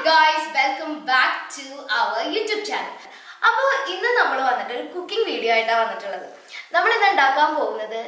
guys welcome back to our YouTube channel അപ്പോൾ ഇന്ന് നമ്മൾ വന്നിട്ട് ഒരു കുക്കിംഗ് വീഡിയോ ആയിട്ടാണ് വന്നിട്ടുള്ളത് നമ്മൾ ഇന്ന് ഉണ്ടാക്കാൻ പോകുന്നത്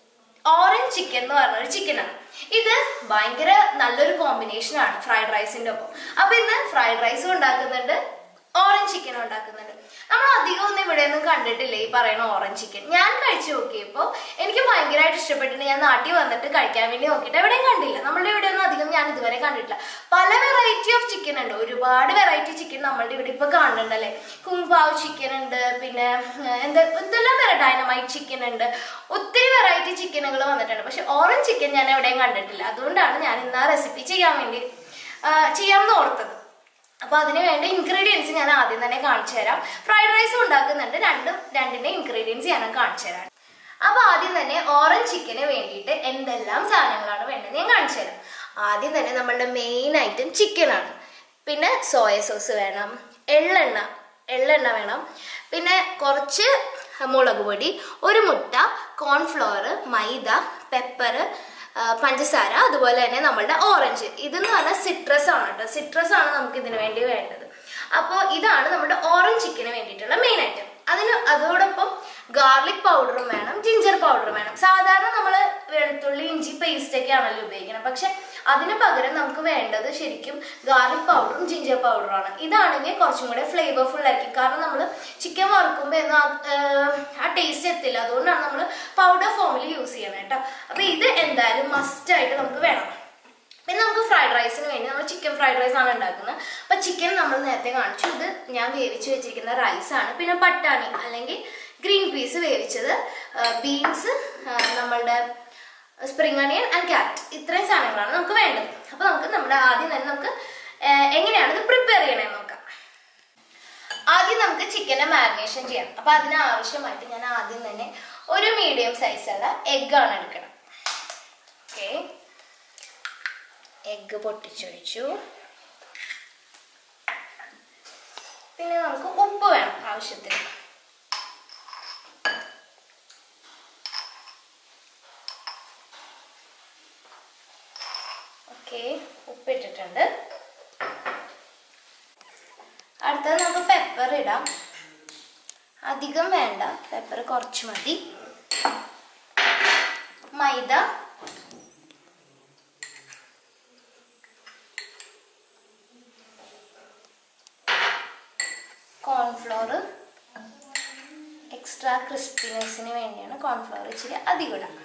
ഓറഞ്ച് ചിക്കൻ എന്ന് പറഞ്ഞ ഒരു ചിക്കനാണ് ഇത് ഭയങ്കര നല്ലൊരു കോമ്പിനേഷൻ ആണ് ഫ്രൈഡ് റൈസിന്റെ ഒപ്പം അപ്പൊ ഇന്ന് ഫ്രൈഡ് റൈസും ഉണ്ടാക്കുന്നുണ്ട് ഓറഞ്ച് ചിക്കനും ഉണ്ടാക്കുന്നുണ്ട് നമ്മൾ അധികം ഒന്നും ഇവിടെ ഒന്നും കണ്ടിട്ടില്ല ഈ പറയുന്ന ഓറഞ്ച് ചിക്കൻ ഞാൻ കഴിച്ചു നോക്കിയപ്പോൾ എനിക്ക് ഭയങ്കരമായിട്ട് ഇഷ്ടപ്പെട്ടിട്ട് ഞാൻ നാട്ടിൽ വന്നിട്ട് കഴിക്കാൻ വേണ്ടി നോക്കിയിട്ട് എവിടെയും കണ്ടില്ല നമ്മളുടെ ഇവിടെ ഒന്നും അധികം ഞാൻ ഇതുവരെ കണ്ടിട്ടില്ല പല വെറൈറ്റി ഓഫ് ചിക്കൻ ഉണ്ട് ഒരുപാട് വെറൈറ്റി ചിക്കൻ നമ്മളുടെ ഇവിടെ ഇപ്പൊ കാണുന്നുണ്ടല്ലേ കുങ്പാവ് ചിക്കൻ ഉണ്ട് പിന്നെ ഏഹ്, എന്താ എന്തെല്ലാം വേറെ ഡൈനമൈറ്റ് ചിക്കൻ ഉണ്ട് ഒത്തിരി വെറൈറ്റി ചിക്കനുകൾ വന്നിട്ടുണ്ട് പക്ഷെ ഓറഞ്ച് ചിക്കൻ ഞാൻ എവിടെയും കണ്ടിട്ടില്ല അതുകൊണ്ടാണ് ഞാൻ ഇന്ന് ആ റെസിപ്പി ചെയ്യാൻ വേണ്ടി ആ, ചെയ്യാമെന്ന് ഓർത്തത് അപ്പൊ അതിന് വേണ്ട ഇൻഗ്രീഡിയൻസ് ഞാൻ ആദ്യം തന്നെ കാണിച്ചു തരാം ഫ്രൈഡ് റൈസും ഉണ്ടാക്കുന്നുണ്ട് രണ്ടും രണ്ടിന്റെ ഇൻഗ്രീഡിയൻസ് ഞാൻ കാണിച്ചു തരാം അപ്പൊ ആദ്യം തന്നെ ഓറഞ്ച് ചിക്കന് വേണ്ടിയിട്ട് എന്തെല്ലാം സാധനങ്ങളാണ് വേണ്ടത് ഞാൻ കാണിച്ചു തരാം ആദ്യം തന്നെ നമ്മളുടെ മെയിൻ ഐറ്റം ചിക്കൻ ആണ് പിന്നെ സോയ സോസ് വേണം എള്ളെണ്ണ എള്ളെണ്ണ വേണം പിന്നെ കുറച്ച് മുളക് പൊടി ഒരു മുട്ട കോൺഫ്ലവർ മൈദ പെപ്പർ പഞ്ചസാര അതുപോലെ തന്നെ നമ്മളുടെ ഓറഞ്ച് ഇതെന്ന് പറഞ്ഞാൽ സിട്രസ് ആണ് കേട്ടോ സിട്രസ് ആണ് നമുക്ക് ഇതിന് വേണ്ടി വേണ്ടത് അപ്പോൾ ഇതാണ് നമ്മുടെ ഓറഞ്ച് ചിക്കന് വേണ്ടിയിട്ടുള്ള മെയിൻ ഐറ്റം അതിന് അതോടൊപ്പം ഗാർലിക് പൗഡറും വേണം ജിഞ്ചർ പൗഡറും വേണം സാധാരണ നമ്മൾ വെളുത്തുള്ളി ഇഞ്ചി പേസ്റ്റ് ഒക്കെ ആണല്ലോ ഉപയോഗിക്കുന്നത് പക്ഷെ അതിന് പകരം നമുക്ക് വേണ്ടത് ശരിക്കും ഗാർലിക് പൗഡറും ജിഞ്ചർ പൗഡറുമാണ് ഇതാണെങ്കിൽ കുറച്ചും കൂടെ ഫ്ലേവർഫുൾ ആയിരിക്കും കാരണം നമ്മൾ ചിക്കൻ വറുക്കുമ്പോൾ ഒന്നും ആ, ഏർ, ആ ടേസ്റ്റ് എത്തില്ല അതുകൊണ്ടാണ് നമ്മൾ പൗഡർ ഫോമിൽ യൂസ് ചെയ്യണം കേട്ടോ അപ്പൊ ഇത് എന്തായാലും മസ്റ്റ് ആയിട്ട് നമുക്ക് വേണം പിന്നെ നമുക്ക് ഫ്രൈഡ് റൈസിന് വേണ്ടി നമ്മൾ ചിക്കൻ ഫ്രൈഡ് റൈസ് ആണ് ഉണ്ടാക്കുന്നത് അപ്പൊ ചിക്കൻ നമ്മൾ നേരത്തെ കാണിച്ചു ഇത് ഞാൻ വേവിച്ച് വെച്ചിരിക്കുന്ന റൈസ് ആണ് പിന്നെ പട്ടാണി അല്ലെങ്കിൽ ഗ്രീൻ പീസ് വേവിച്ചത് ബീൻസ് നമ്മളുടെ സ്പ്രിംഗ് അണിയൻ ആൻഡ് ക്യാരറ്റ് ഇത്രയും സാധനങ്ങളാണ് നമുക്ക് വേണ്ടത് അപ്പൊ നമുക്ക് നമ്മുടെ ആദ്യം തന്നെ നമുക്ക് ആ, എങ്ങനെയാണ് ഇത് പ്രിപ്പയർ ചെയ്യണമെന്ന് നോക്കാം ആദ്യം നമുക്ക് ചിക്കനെ മാരിനേഷൻ ചെയ്യാം അപ്പൊ അതിന് ആവശ്യമായിട്ട് ഞാൻ ആദ്യം തന്നെ ഒരു മീഡിയം സൈസുള്ള എഗ് ആണ് എടുക്കണം ഓക്കെ എഗ്ഗ് പൊട്ടിച്ചൊഴിച്ചു പിന്നെ നമുക്ക് ഉപ്പ് വേണം ആവശ്യത്തിന് ഓക്കെ ഉപ്പ് ഇട്ടിട്ടുണ്ട് അടുത്തത് നമുക്ക് പെപ്പർ ഇടാം അധികം വേണ്ട പെപ്പർ കുറച്ച് മതി മൈദ കോൺഫ്ലോർ എക്സ്ട്രാ ക്രിസ്പിനെസ്സിന് വേണ്ടിയാണ് കോൺഫ്ലോർ ഇച്ചിരി അധികം ഇടാം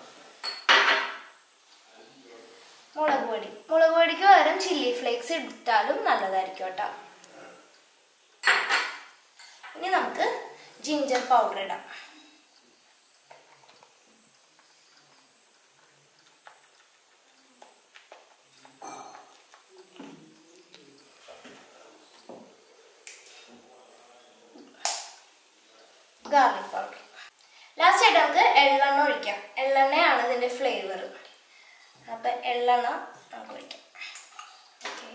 മുളക് പൊടി മുളക് പൊടിക്ക് പകരം ചില്ലി ഫ്ലേക്സ് ഇട്ടാലും നല്ലതായിരിക്കും കേട്ടോ ഇനി നമുക്ക് ജിഞ്ചർ പൗഡർ ഇടാം ഗാർലിക് പൗഡർ ലാസ്റ്റ് ആയിട്ട് നമുക്ക് എള്ളെണ്ണ ഒഴിക്കാം എള്ളെണ്ണയാണ് ഇതിന്റെ ഫ്ലേവർ അപ്പൊ എള്ളെണ്ണ നമുക്ക് ഒഴിക്കാം ഓക്കെ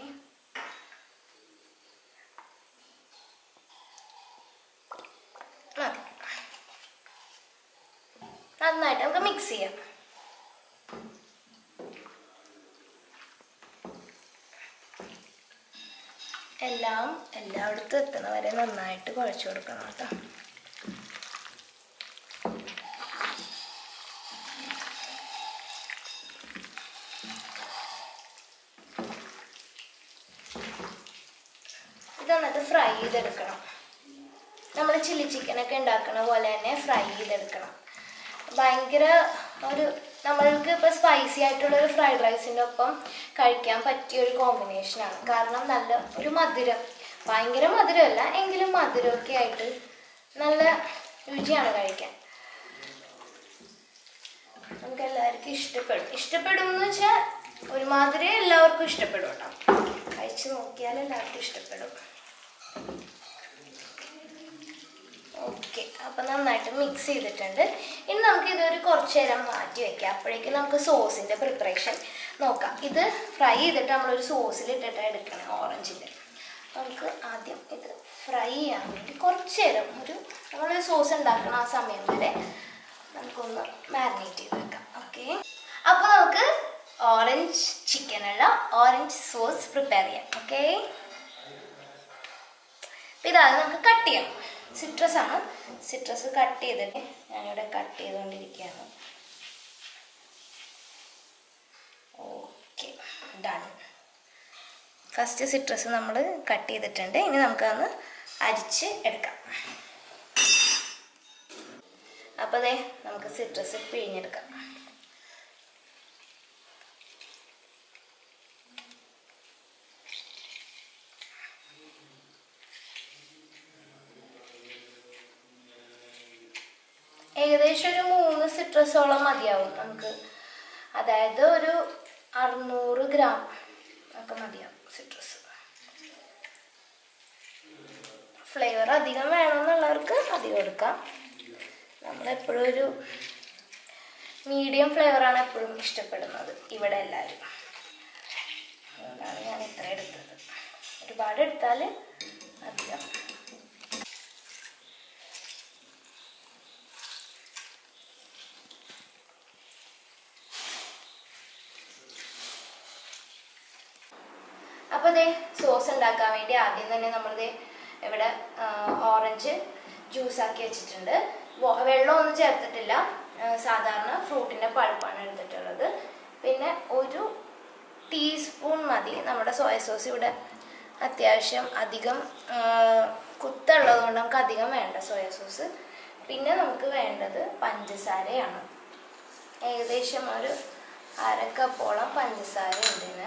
മതി നന്നായിട്ട് നമുക്ക് മിക്സ് ചെയ്യാം എല്ലാം എല്ലായിടത്തും എത്തുന്ന വരെ നന്നായിട്ട് കുഴച്ചു കൊടുക്കണം കേട്ടോ ഇത് എന്നിട്ട് ഫ്രൈ ചെയ്തെടുക്കണം നമ്മൾ ചില്ലി ചിക്കനൊക്കെ ഉണ്ടാക്കണ പോലെ തന്നെ ഫ്രൈ ചെയ്തെടുക്കണം ഭയങ്കര ഒരു നമ്മൾക്ക് ഇപ്പോൾ സ്പൈസി ആയിട്ടുള്ള ഒരു ഫ്രൈഡ് റൈസിൻ്റെ ഒപ്പം കഴിക്കാൻ പറ്റിയ ഒരു കോമ്പിനേഷനാണ് കാരണം നല്ല ഒരു മധുരം ഭയങ്കര മധുരമല്ല എങ്കിലും മധുരമൊക്കെ ആയിട്ട് നല്ല രുചിയാണ് കഴിക്കാൻ നമുക്ക് എല്ലാവർക്കും ഇഷ്ടപ്പെടും ഇഷ്ടപ്പെടും എന്ന് വെച്ചാൽ ഒരുമാതിരി എല്ലാവർക്കും ഇഷ്ടപ്പെടും കേട്ടോ കഴിച്ച് നോക്കിയാൽ എല്ലാവർക്കും ഇഷ്ടപ്പെടും ഓക്കെ അപ്പം നന്നായിട്ട് മിക്സ് ചെയ്തിട്ടുണ്ട് ഇനി നമുക്ക് ഇതൊരു കുറച്ച് നേരം മാറ്റി വെക്കാം അപ്പോഴേക്കും നമുക്ക് സോസിൻ്റെ പ്രിപ്പറേഷൻ നോക്കാം ഇത് ഫ്രൈ ചെയ്തിട്ട് നമ്മളൊരു സോസിൽ ഇട്ടിട്ടാണ് എടുക്കണം ഓറഞ്ചിൻ്റെ നമുക്ക് ആദ്യം ഇത് ഫ്രൈ ചെയ്യാൻ വേണ്ടി കുറച്ച് നേരം ഒരു നമ്മളൊരു സോസ് ഉണ്ടാക്കണം ആ സമയം വരെ നമുക്കൊന്ന് മാരിനേറ്റ് ചെയ്ത് വെക്കാം ഓക്കെ അപ്പോൾ നമുക്ക് ഓറഞ്ച് ചിക്കനുള്ള ഓറഞ്ച് സോസ് പ്രിപ്പയർ ചെയ്യാം ഓക്കെ അപ്പം ഇതാണ് നമുക്ക് കട്ട് ചെയ്യാം സിട്രസ് ആണ് സിട്രസ് കട്ട് ചെയ്തിട്ട് ഞാനിവിടെ കട്ട് ചെയ്തുകൊണ്ടിരിക്കുകയാണ് ഓക്കെ ഡൺ ഫസ്റ്റ് സിട്രസ് നമ്മൾ കട്ട് ചെയ്തിട്ടുണ്ട് ഇനി നമുക്കതൊന്ന് അരിച്ച് എടുക്കാം അപ്പോൾ അതെ നമുക്ക് സിട്രസ് പിഴിഞ്ഞെടുക്കാം ഏകദേശം ഒരു മൂന്ന് സിട്രസോളം മതിയാവും നമുക്ക് അതായത് ഒരു അറുന്നൂറ് ഗ്രാം ഒക്കെ മതിയാവും സിട്രസ് ഫ്ലേവർ അധികം വേണമെന്നുള്ളവർക്ക് അധികം എടുക്കാം നമ്മളെപ്പോഴും ഒരു മീഡിയം ഫ്ലേവറാണ് എപ്പോഴും ഇഷ്ടപ്പെടുന്നത് ഇവിടെ എല്ലാവരും അതുകൊണ്ടാണ് ഞാൻ ഇത്ര എടുത്തത് ഒരുപാട് എടുത്താൽ അധികം അപ്പോൾ ദേ സോസ് ഉണ്ടാക്കാൻ വേണ്ടി ആദ്യം തന്നെ നമ്മളിത് ഇവിടെ ഓറഞ്ച് ജ്യൂസ് ആക്കി വെച്ചിട്ടുണ്ട് വോ- വെള്ളമൊന്നും ചേർത്തിട്ടില്ല ആ, സാധാരണ ഫ്രൂട്ടിൻ്റെ പൾപ്പാണ് എടുത്തിട്ടുള്ളത് പിന്നെ ഒരു ടീസ്പൂൺ മതി നമ്മുടെ സോയ സോസ് ഇവിടെ അത്യാവശ്യം അധികം ആ, കുത്തുള്ളത് കൊണ്ട് നമുക്ക് അധികം വേണ്ട സോയ സോസ് പിന്നെ നമുക്ക് വേണ്ടത് പഞ്ചസാരയാണ് ഏകദേശം ഒരു അരക്കപ്പോളം പഞ്ചസാര ഉണ്ട് ഇതിന്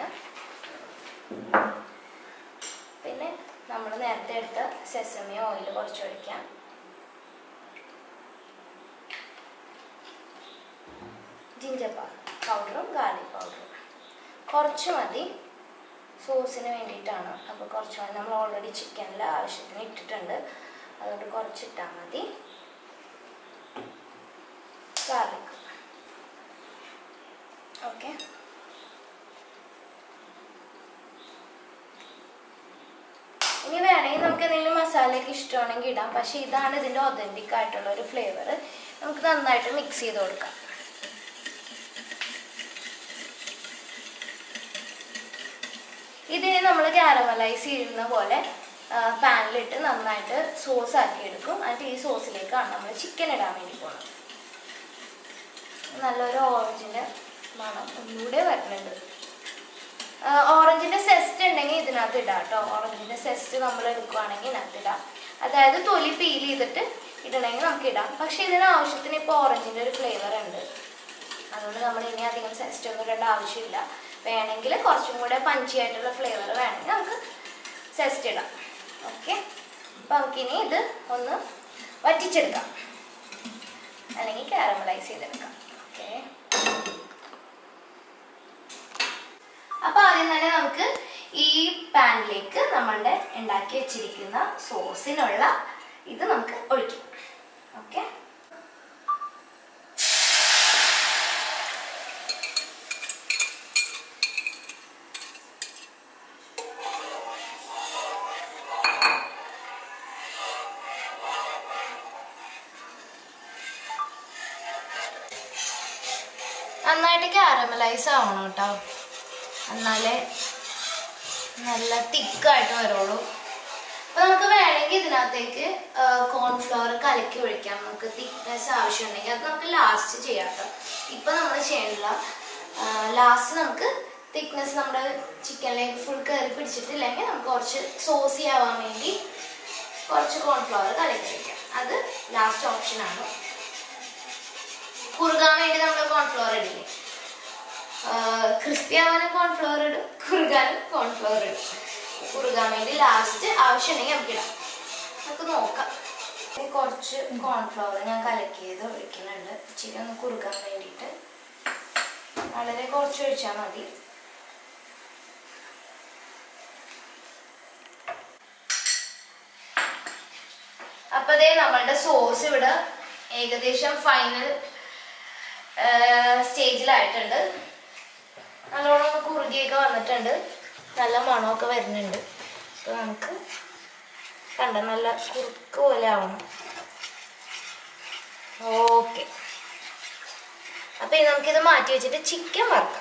പിന്നെ നമ്മൾ നേരത്തെ എടുത്ത സെസമി ഓയിൽ കുറച്ച് ഒഴിക്കാം ജിഞ്ചർ പൗഡറും ഗാർലിക് പൗഡറും കുറച്ച് മതി സോസിന് വേണ്ടിയിട്ടാണ് അപ്പോൾ കുറച്ച് മതി നമ്മൾ ഓൾറെഡി ചിക്കനിൽ ആവശ്യത്തിന് ഇട്ടിട്ടുണ്ട് അതുകൊണ്ട് കുറച്ചിട്ടാൽ മതി ഗാർലിക് ഓക്കെ ഇനി വേണമെങ്കിൽ നമുക്ക് എന്തെങ്കിലും മസാലയൊക്കെ ഇഷ്ടമാണെങ്കിൽ ഇടാം പക്ഷേ ഇതാണ് ഇതിൻ്റെ ഒതൻറ്റിക് ആയിട്ടുള്ള ഒരു ഫ്ലേവർ നമുക്ക് നന്നായിട്ട് മിക്സ് ചെയ്ത് കൊടുക്കാം ഇതിനെ നമ്മൾ ക്യാരമലൈസ് ചെയ്യുന്ന പോലെ പാനിലിട്ട് നന്നായിട്ട് സോസ് ആക്കി എടുക്കും എന്നിട്ട് ഈ സോസിലേക്കാണ് നമ്മൾ ചിക്കൻ ഇടാൻ വേണ്ടി പോകുന്നത് നല്ലൊരു ഓറഞ്ചിൻ്റെ മണം ഒന്നുകൂടെ വരുന്നുണ്ട് ഓറഞ്ചിന്റെ സെസ്റ്റ് ഉണ്ടെങ്കിൽ ഇതിനകത്ത് ഇടാം കേട്ടോ ഓറഞ്ചിന്റെ സെസ്റ്റ് നമ്മൾ എടുക്കുവാണെങ്കിൽ ഇതിനകത്ത് ഇടാം അതായത് തൊലി പീൽ ചെയ്തിട്ട് ഇടണമെങ്കിൽ നമുക്ക് ഇടാം പക്ഷെ ഇതിന് ആവശ്യത്തിന് ഇപ്പോൾ ഓറഞ്ചിന്റെ ഒരു ഫ്ലേവർ ഉണ്ട് അതുകൊണ്ട് നമ്മൾ ഇനി അധികം സെസ്റ്റ് ഒന്നും ഇടേണ്ട ആവശ്യമില്ല വേണമെങ്കിൽ കുറച്ചും കൂടെ പഞ്ചി ആയിട്ടുള്ള ഫ്ലേവർ വേണമെങ്കിൽ നമുക്ക് സെസ്റ്റ് ഇടാം ഓക്കെ അപ്പം നമുക്കിനി ഇത് ഒന്ന് വറ്റിച്ചെടുക്കാം അല്ലെങ്കിൽ കാരമലൈസ് ചെയ്തെടുക്കാം ഓക്കെ അപ്പൊ ആദ്യം തന്നെ നമുക്ക് ഈ പാനിലേക്ക് നമ്മളുടെ ഉണ്ടാക്കി വെച്ചിരിക്കുന്ന സോസിനുള്ള ഇത് നമുക്ക് ഒഴിക്കാം ഓക്കെ നന്നായിട്ട് കാരമലൈസ് ആവണം കേട്ടോ എന്നാലേ നല്ല തിക്കായിട്ട് വരുള്ളൂ അപ്പൊ നമുക്ക് വേണമെങ്കിൽ ഇതിനകത്തേക്ക് കോൺഫ്ലവർ കലക്കി ഒഴിക്കാം നമുക്ക് തിക്നെസ് ആവശ്യമുണ്ടെങ്കിൽ അത് നമുക്ക് ലാസ്റ്റ് ചെയ്യാം കേട്ടോ ഇപ്പൊ നമ്മൾ ചെയ്യണില്ല ലാസ്റ്റ് നമുക്ക് തിക്നെസ് നമ്മുടെ ചിക്കനിലേക്ക് ഫുൾ കയറി പിടിച്ചിട്ടില്ലെങ്കിൽ നമുക്ക് കുറച്ച് സോസി ആവാൻ വേണ്ടി കുറച്ച് കോൺഫ്ലവർ കലക്കി വയ്ക്കാം അത് ലാസ്റ്റ് ഓപ്ഷനാണ് കുറുകാൻ വേണ്ടി നമ്മൾ കോൺഫ്ലവർ ഇടില്ലേ ക്രിസ്പി ആവാനും കോൺഫ്ലവർ ഇടും കുറുകാനും കോൺഫ്ലവർ ഇടും കുറുകാൻ വേണ്ടി ലാസ്റ്റ് ആവശ്യമുണ്ടെങ്കിൽ നമുക്ക് ഇടാം നമുക്ക് നോക്കാം ഇനി കുറച്ച് കോൺഫ്ലവർ ഞാൻ കലക്കിയത് ഒഴിക്കുന്നുണ്ട് ഇച്ചിരി ഒന്ന് കുറുകാൻ വേണ്ടിയിട്ട് വളരെ കുറച്ച് ഒഴിച്ചാൽ മതി അപ്പൊ ദേ നമ്മളുടെ സോസ് ഇവിടെ ഏകദേശം ഫൈനൽ സ്റ്റേജിലായിട്ടുണ്ട് നല്ലോണം ഒന്ന് കുറുകിയൊക്കെ വന്നിട്ടുണ്ട് നല്ല മണമൊക്കെ വരുന്നുണ്ട് അപ്പോൾ നമുക്ക് കണ്ട നല്ല കുറുക്ക് പോലെ ആവണം ഓക്കെ അപ്പൊ ഇനി നമുക്കിത് മാറ്റി വെച്ചിട്ട് ചിക്കൻ വറുക്കാം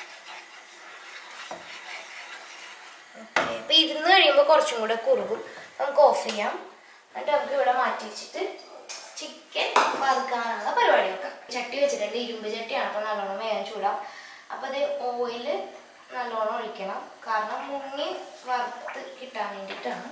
ഓക്കെ അപ്പൊ ഇരുന്ന് കഴിയുമ്പോൾ കുറച്ചും കൂടെ കുറുകും നമുക്ക് ഓഫ് ചെയ്യാം എന്നിട്ട് നമുക്ക് ഇവിടെ മാറ്റി വെച്ചിട്ട് ചിക്കൻ വറുക്കാനുള്ള പരിപാടി വെക്കാം ചട്ടി വെച്ചിട്ടുണ്ട് ഇരുമ്പ് ചട്ടിയാണ് അപ്പോൾ നല്ലോണം വേഗം ചൂടാം അപ്പോൾ അത് ഓയില് നല്ലോണം ഒഴിക്കണം കാരണം മുങ്ങി വറുത്ത് കിട്ടാൻ വേണ്ടിയിട്ടാണ്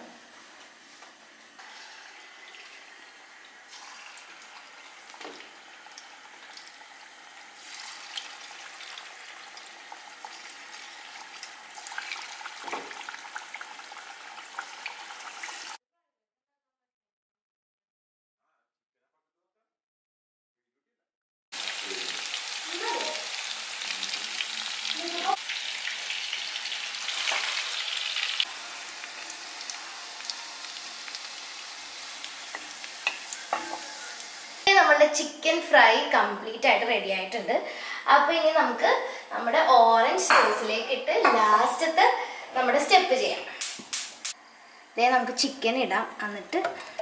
നമ്മുടെ ചിക്കൻ ഫ്രൈ കംപ്ലീറ്റ് ആയിട്ട് റെഡി ആയിട്ടുണ്ട് അപ്പൊ ഇനി നമുക്ക് നമ്മുടെ ഓറഞ്ച് സോസിലേക്ക് ഇട്ട് ലാസ്റ്റത്തെ നമ്മുടെ സ്റ്റെപ്പ് ചെയ്യാം ഇതേ നമുക്ക് ചിക്കൻ ഇടാം എന്നിട്ട്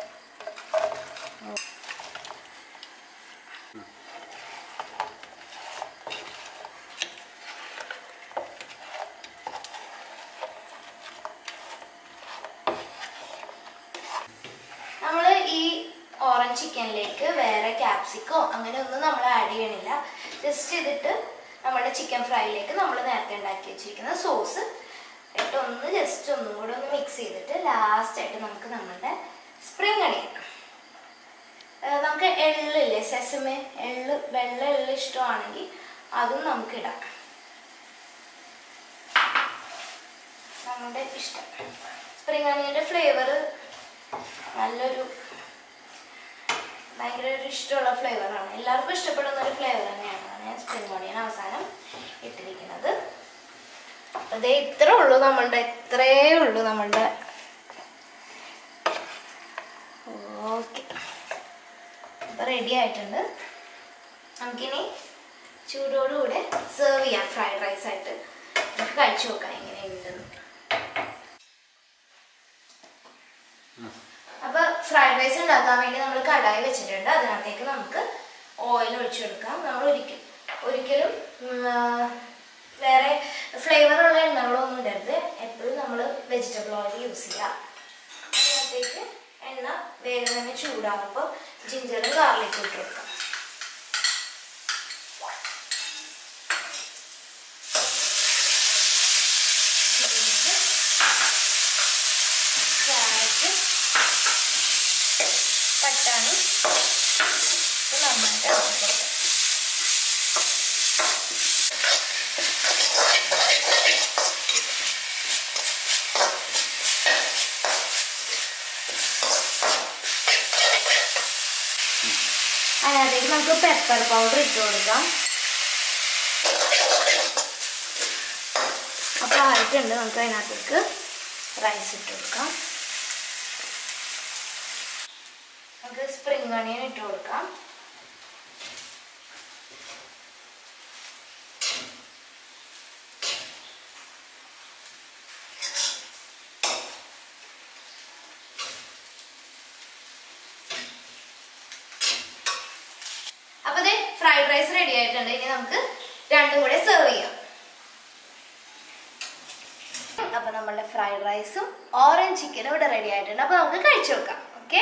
നമ്മൾ ഈ ഓറഞ്ച് ചിക്കനിലേക്ക് വേറെ ക്യാപ്സിക്കോ അങ്ങനെ ഒന്നും നമ്മൾ ആഡ് ചെയ്യണില്ല ജസ്റ്റ് ചെയ്തിട്ട് നമ്മുടെ ചിക്കൻ ഫ്രൈയിലേക്ക് നമ്മൾ നേരത്തെ ഉണ്ടാക്കി വെച്ചിരിക്കുന്ന സോസ് ഇട്ട് ഒന്ന് ജസ്റ്റ് ഒന്നും കൂടെ ഒന്ന് മിക്സ് ചെയ്തിട്ട് ലാസ്റ്റ് ആയിട്ട് നമുക്ക് നമ്മുടെ സ്പ്രിംഗ് അണിയൻ നമുക്ക് എള്ളില്ലേ സെസമേ എള്ള് വെള്ള എള്ള് ഇഷ്ടമാണെങ്കിൽ അതും നമുക്ക് ഇടാം നമ്മുടെ ഇഷ്ടം സ്പ്രിംഗ് അണിയൻ്റെ ഫ്ലേവർ നല്ലൊരു ഭയങ്കര ഒരു ഇഷ്ടമുള്ള ഫ്ലേവറാണ് എല്ലാവർക്കും ഇഷ്ടപ്പെടുന്ന ഒരു ഫ്ലേവർ തന്നെയാണ് ഞാൻ സ്പ്രിംഗ് ഓണിയൻ അവസാനം ഇട്ടിരിക്കുന്നത് അതേ ഇത്രേ ഉള്ളൂ നമ്മളുടെ ഇത്രേ ഉള്ളൂ നമ്മളുടെ ഓക്കെ അപ്പോൾ റെഡി ആയിട്ടുണ്ട് നമുക്കിനി ചൂടോടുകൂടെ സെർവ് ചെയ്യാം ഫ്രൈഡ് റൈസ് ആയിട്ട് നമുക്ക് കഴിച്ചു നോക്കാം എങ്ങനെയുണ്ടെന്ന് അപ്പൊ ഫ്രൈഡ് റൈസ് ഉണ്ടാക്കാൻ വേണ്ടി നമ്മൾ കടായി വെച്ചിട്ടുണ്ട് അതിനകത്തേക്ക് നമുക്ക് ഓയിൽ ഒഴിച്ചു കൊടുക്കാം നമ്മൾ ഒരിക്കൽ ഒരിക്കലും ഉം, ആ, വേറെ ഫ്ലേവറുള്ള എണ്ണകളൊന്നും ഇടരുത് എപ്പോഴും നമ്മൾ വെജിറ്റബിൾ ഓയിൽ യൂസ് ചെയ്യുക അതിനകത്തേക്ക് എണ്ണ വേഗം തന്നെ ചൂടാകുമ്പോൾ ജിഞ്ചറും ഗാർലിക്കും ഇട്ട് കൊടുക്കാം ബീൻസ് ക്യാരറ്റ് പട്ടാണി ഇത് നന്നായിട്ട് ഇളക്കി കൊടുക്കാം അതിനകത്തേക്ക് നമുക്ക് പെപ്പർ പൗഡർ ഇട്ട് കൊടുക്കാം അപ്പോൾ ആയിട്ടുണ്ട് നമുക്ക് അതിനകത്തേക്ക് റൈസ് ഇട്ട് കൊടുക്കാം നമുക്ക് സ്പ്രിംഗ് ഓണിയൻ ഇട്ട് കൊടുക്കാം അപ്പൊ ദേ ഫ്രൈഡ് റൈസ് റെഡി ആയിട്ടുണ്ട് ഇനി നമുക്ക് രണ്ടും കൂടെ സെർവ് ചെയ്യാം അപ്പൊ നമ്മളുടെ ഫ്രൈഡ് റൈസും ഓറഞ്ച് ചിക്കനും ഇവിടെ റെഡി ആയിട്ടുണ്ട് അപ്പൊ നമുക്ക് കഴിച്ചു നോക്കാം ഓക്കെ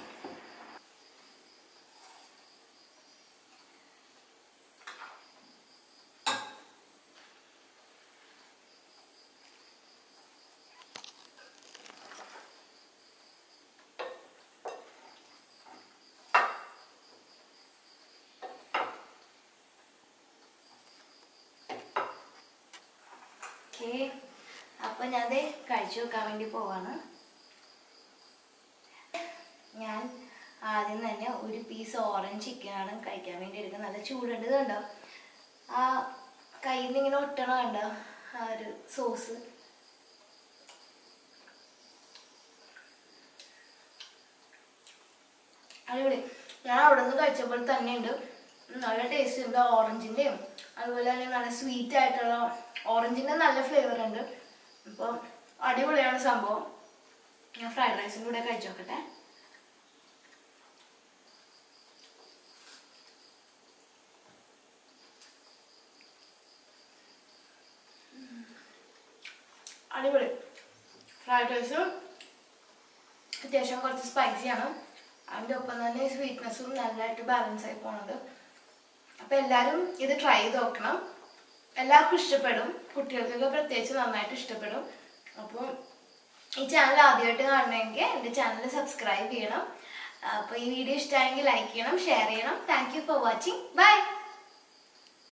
ഓക്കെ അപ്പൊ ഞാൻ ദേ കഴിച്ചു നോക്കാൻ വേണ്ടി പോവാണ് ഞാൻ ആദ്യം തന്നെ ഒരു പീസ് ഓറഞ്ച് ചിക്കനാണ് കഴിക്കാൻ വേണ്ടി എടുക്കുന്നത് നല്ല ചൂടുണ്ട് ഇത് കണ്ടോ ആ കയ്യിൽ നിന്ന് ഇങ്ങനെ ഒട്ടണ കണ്ടോ ആ ഒരു സോസ് അടിപൊളി ഞാൻ അവിടെ നിന്ന് കഴിച്ചപ്പോൾ തന്നെ ഉണ്ട് നല്ല ടേസ്റ്റ് ഉണ്ട് ഓറഞ്ചിൻ്റെയും അതുപോലെ തന്നെ നല്ല സ്വീറ്റ് ആയിട്ടുള്ള ഓറഞ്ചിൻ്റെ നല്ല ഫ്ലേവർ ഉണ്ട് അപ്പോൾ അടിപൊളിയാണ് സംഭവം ഞാൻ ഫ്രൈഡ് റൈസിൻ്റെ കൂടെ കഴിച്ചു നോക്കട്ടെ അടിപൊളി ഫ്രൈഡ് റൈസും അത്യാവശ്യം കുറച്ച് സ്പൈസിയാണ് അതിൻ്റെ ഒപ്പം തന്നെ സ്വീറ്റ്നെസ്സും നല്ലതായിട്ട് ബാലൻസ് ആയി പോണത് അപ്പോൾ എല്ലാവരും ഇത് ട്രൈ ചെയ്ത് നോക്കണം എല്ലാവർക്കും ഇഷ്ടപ്പെടും കുട്ടികൾക്കൊക്കെ പ്രത്യേകിച്ച് നന്നായിട്ട് ഇഷ്ടപ്പെടും അപ്പോൾ ഈ ചാനൽ ആദ്യമായിട്ട് കാണണമെങ്കിൽ എൻ്റെ ചാനൽ സബ്സ്ക്രൈബ് ചെയ്യണം അപ്പോൾ ഈ വീഡിയോ ഇഷ്ടമായെങ്കിൽ ലൈക്ക് ചെയ്യണം ഷെയർ ചെയ്യണം thank you for watching by